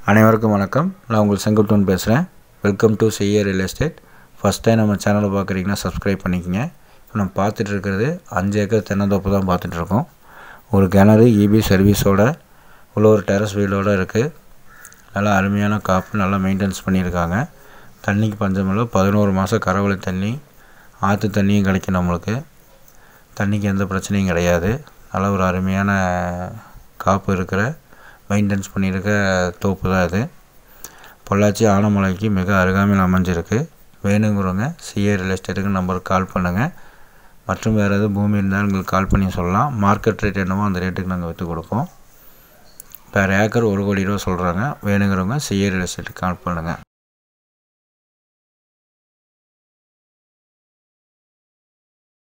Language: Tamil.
அனைவருக்கும் வணக்கம் நான் உங்கள் செங்குட்டுவன் பேசுகிறேன் வெல்கம் டு செய்ய ரியல் எஸ்டேட் ஃபஸ்ட் டைம் நம்ம சேனலை பார்க்குறீங்கன்னா சப்ஸ்கிரைப் பண்ணிக்கங்க இப்போ நம்ம பார்த்துட்டு இருக்கிறது அஞ்சு ஏக்கர் தென்னந்தோப்பு தான் பார்த்துட்ருக்கோம் ஒரு கிணறு இபி சர்வீஸோட உள்ள ஒரு டெரஸ் வீடோடு இருக்குது நல்லா அருமையான காப்பு நல்லா மெயின்டெனன்ஸ் பண்ணியிருக்காங்க தண்ணிக்கு பஞ்சமில்லை பதினோரு மாதம் கரவழி தண்ணி ஆற்று தண்ணியும் கிடைக்கும் நம்மளுக்கு தண்ணிக்கு எந்த பிரச்சனையும் கிடையாது நல்ல ஒரு அருமையான காப்பு இருக்கிற மெயின்டெனன்ஸ் பண்ணியிருக்க தோப்பு தான் இது பொள்ளாச்சி ஆனமலைக்கு மிக அருகாமையில் அமைஞ்சிருக்கு வேணுங்கிறவங்க சிஏ ரியல் எஸ்டேட்டுக்கு நம்பருக்கு கால் பண்ணுங்கள் மற்றும் வேறு எதுவும் பூமி இருந்தால் எங்களுக்கு கால் பண்ணி சொல்லலாம் மார்க்கெட் ரேட் என்னவோ அந்த ரேட்டுக்கு நாங்கள் விற்று கொடுப்போம் பெர் ஏக்கர் ஒரு கோடி ரூபா சொல்கிறாங்க வேணுங்கிறவங்க சிஏ ரியல் எஸ்டேட்டுக்கு கால் பண்ணுங்கள்